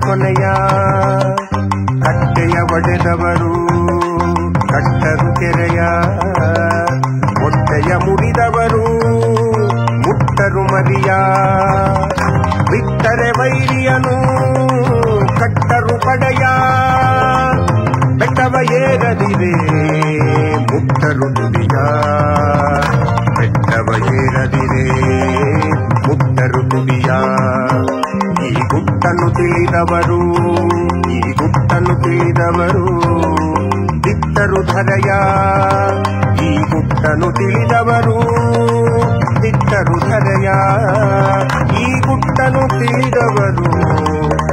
ಕೊನೆಯ ಕಟ್ಟೆಯ ಒಡೆದವರು ಕಟ್ಟರು ಕೆರೆಯ ಹೊಟ್ಟೆಯ ಮುರಿದವರು ಮುಟ್ಟರು ಮರಿಯ ಬಿಟ್ಟರೆ ವೈರಿಯನು ಕಟ್ಟರು ಪಡೆಯ ಬೆಟ್ಟವ ಏರದಿರೆ ಮುಟ್ಟರು ತುದಿಯ ಬೆಟ್ಟವ ಏರದಿರೆ ಮುಟ್ಟರು ತುದಿಯ ಈ ಗುಟ್ಟನ್ನು ತಿಳಿದವರು ಈ ಗುಟ್ಟನ್ನು ತಿಳಿದವರು ಬಿಟ್ಟರು ಧರೆಯ ಈ ಗುಟ್ಟನ್ನು ತಿಳಿದವರು ಬಿಟ್ಟರು ಧರೆಯ ಈ ಗುಟ್ಟನ್ನು ತಿಳಿದವರು